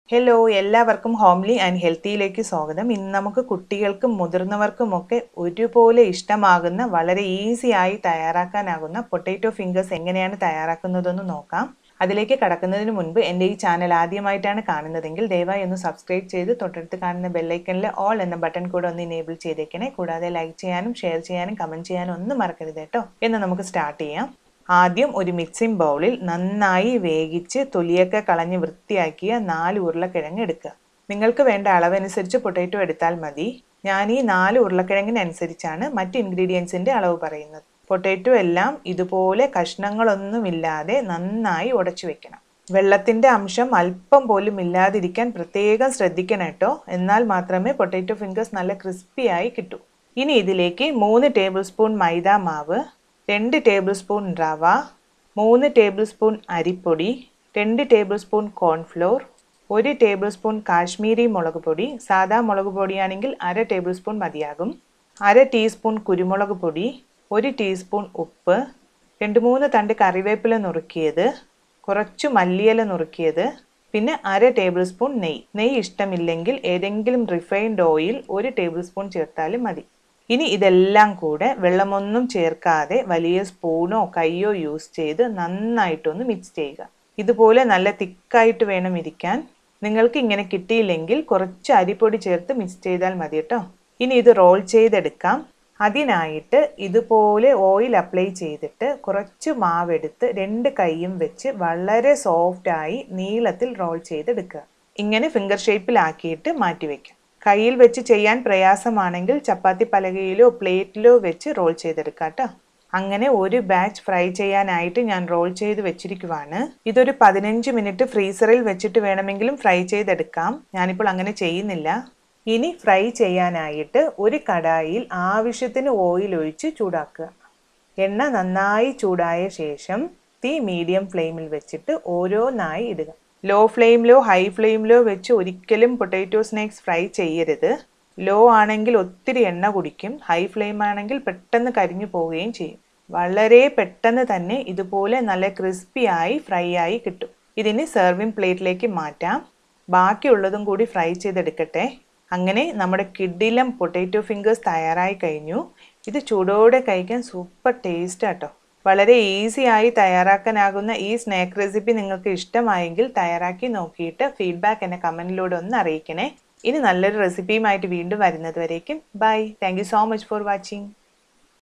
hello എല്ലാവർക്കും homely and ഹെൽത്തിയിലേക്ക് സ്വാഗതം ഇന്ന് നമുക്ക് കുട്ടികൾക്കും മുതിർന്നവർക്കുമൊക്കെ ഒരുപോലെ ഇഷ്ടമാകുന്ന വളരെ ഈസി ആയി തയ്യാറാക്കാനാകുന്ന പൊട്ടാറ്റോ ഫിംഗേഴ്സ് എങ്ങനെയാണ് തയ്യാറാക്കുന്നതെന്ന് നോക്കാം അതിലേക്ക് കടക്കുന്നതിന് മുൻപ് എൻ്റെ ഈ ചാനൽ ആദ്യമായിട്ടാണ് കാണുന്നതെങ്കിൽ ദയവായി ഒന്ന് സബ്സ്ക്രൈബ് ചെയ്ത് തൊട്ടടുത്ത് കാണുന്ന ബെല്ലൈക്കനിൽ ഓൾ എന്ന ബട്ടൺ കൂടെ ഒന്ന് ഇനേബിൾ ചെയ്തേക്കണേ കൂടാതെ ലൈക്ക് ചെയ്യാനും ഷെയർ ചെയ്യാനും കമൻറ്റ് ചെയ്യാനും ഒന്നും മറക്കരുത് കേട്ടോ എന്ന് നമുക്ക് സ്റ്റാർട്ട് ചെയ്യാം ആദ്യം ഒരു മിക്സിംഗ് ബൗളിൽ നന്നായി വേവിച്ച് തൊലിയൊക്കെ കളഞ്ഞ് വൃത്തിയാക്കിയ നാല് ഉരുളക്കിഴങ്ങ് എടുക്കുക നിങ്ങൾക്ക് വേണ്ട അളവനുസരിച്ച് പൊട്ടാറ്റോ എടുത്താൽ മതി ഞാൻ ഈ നാല് ഉരുളക്കിഴങ്ങിനനുസരിച്ചാണ് മറ്റ് ഇൻഗ്രീഡിയൻസിൻ്റെ അളവ് പറയുന്നത് പൊട്ടാറ്റോ എല്ലാം ഇതുപോലെ കഷ്ണങ്ങളൊന്നുമില്ലാതെ നന്നായി ഉടച്ചു വെക്കണം വെള്ളത്തിൻ്റെ അംശം അല്പം പോലും ഇല്ലാതിരിക്കാൻ പ്രത്യേകം ശ്രദ്ധിക്കണം കേട്ടോ എന്നാൽ മാത്രമേ പൊട്ടാറ്റോ ഫിംഗേഴ്സ് നല്ല ക്രിസ്പിയായി കിട്ടൂ ഇനി ഇതിലേക്ക് മൂന്ന് ടേബിൾ സ്പൂൺ മൈദ മാവ് രണ്ട് ടേബിൾ സ്പൂൺ റവ മൂന്ന് ടേബിൾ സ്പൂൺ അരിപ്പൊടി രണ്ട് ടേബിൾ സ്പൂൺ കോൺഫ്ലോർ ഒരു ടേബിൾ സ്പൂൺ കാശ്മീരി മുളക് പൊടി സാദാ മുളക് പൊടിയാണെങ്കിൽ അര ടേബിൾ സ്പൂൺ മതിയാകും അര ടീസ്പൂൺ കുരുമുളക് പൊടി ഒരു ടീസ്പൂൺ ഉപ്പ് രണ്ട് മൂന്ന് തണ്ട് കറിവേപ്പില നുറുക്കിയത് കുറച്ച് മല്ലിയില നുറുക്കിയത് പിന്നെ അര ടേബിൾ സ്പൂൺ നെയ്യ് നെയ്യ് ഇഷ്ടമില്ലെങ്കിൽ ഏതെങ്കിലും റിഫൈൻഡ് ഓയിൽ ഒരു ടേബിൾ സ്പൂൺ ചേർത്താലും മതി ഇനി ഇതെല്ലാം കൂടെ വെള്ളമൊന്നും ചേർക്കാതെ വലിയ സ്പൂണോ കൈയോ യൂസ് ചെയ്ത് നന്നായിട്ടൊന്ന് മിക്സ് ചെയ്യുക ഇതുപോലെ നല്ല തിക്കായിട്ട് വേണം ഇരിക്കാൻ നിങ്ങൾക്ക് ഇങ്ങനെ കിട്ടിയില്ലെങ്കിൽ കുറച്ച് അരിപ്പൊടി ചേർത്ത് മിക്സ് ചെയ്താൽ മതി കേട്ടോ ഇനി ഇത് റോൾ ചെയ്തെടുക്കാം അതിനായിട്ട് ഇതുപോലെ ഓയിൽ അപ്ലൈ ചെയ്തിട്ട് കുറച്ച് മാവെടുത്ത് രണ്ട് കൈയും വെച്ച് വളരെ സോഫ്റ്റായി നീളത്തിൽ റോൾ ചെയ്തെടുക്കുക ഇങ്ങനെ ഫിംഗർ ഷേപ്പിലാക്കിയിട്ട് മാറ്റി വയ്ക്കാം കയ്യിൽ വെച്ച് ചെയ്യാൻ പ്രയാസമാണെങ്കിൽ ചപ്പാത്തി പലകയിലോ പ്ലേറ്റിലോ വെച്ച് റോൾ ചെയ്തെടുക്കാം കേട്ടോ അങ്ങനെ ഒരു ബാച്ച് ഫ്രൈ ചെയ്യാനായിട്ട് ഞാൻ റോൾ ചെയ്ത് വെച്ചിരിക്കുവാണ് ഇതൊരു പതിനഞ്ച് മിനിറ്റ് ഫ്രീസറിൽ വെച്ചിട്ട് വേണമെങ്കിലും ഫ്രൈ ചെയ്തെടുക്കാം ഞാനിപ്പോൾ അങ്ങനെ ചെയ്യുന്നില്ല ഇനി ഫ്രൈ ചെയ്യാനായിട്ട് ഒരു കടായിൽ ആവശ്യത്തിന് ഓയിൽ ഒഴിച്ച് ചൂടാക്കുക എണ്ണ നന്നായി ചൂടായ ശേഷം തീ മീഡിയം ഫ്ലെയിമിൽ വെച്ചിട്ട് ഓരോന്നായി ഇടുക ലോ ഫ്ലെയിമിലോ ഹൈ ഫ്ലെയിമിലോ വെച്ച് ഒരിക്കലും പൊട്ടാറ്റോ സ്നാക്സ് ഫ്രൈ ചെയ്യരുത് ലോ ആണെങ്കിൽ ഒത്തിരി എണ്ണ കുടിക്കും ഹൈ ഫ്ലെയിം ആണെങ്കിൽ പെട്ടെന്ന് കരിഞ്ഞു പോവുകയും ചെയ്യും വളരെ പെട്ടെന്ന് തന്നെ ഇതുപോലെ നല്ല ക്രിസ്പിയായി ഫ്രൈ ആയി കിട്ടും ഇതിന് സെർവിങ് പ്ലേറ്റിലേക്ക് മാറ്റാം ബാക്കിയുള്ളതും കൂടി ഫ്രൈ ചെയ്തെടുക്കട്ടെ അങ്ങനെ നമ്മുടെ കിഡിലം പൊട്ടാറ്റോ ഫിംഗേഴ്സ് തയ്യാറായി കഴിഞ്ഞു ഇത് ചൂടോടെ കഴിക്കാൻ സൂപ്പർ ടേസ്റ്റ് ആട്ടോ വളരെ ഈസി ആയി തയ്യാറാക്കാനാകുന്ന ഈ സ്നാക്ക് റെസിപ്പി നിങ്ങൾക്ക് ഇഷ്ടമായെങ്കിൽ തയ്യാറാക്കി നോക്കിയിട്ട് ഫീഡ്ബാക്ക് എന്നെ കമൻറ്റിലൂടെ ഒന്ന് അറിയിക്കണേ ഇനി നല്ലൊരു റെസിപ്പിയുമായിട്ട് വീണ്ടും വരുന്നത് വരേക്കും bye thank so much for watching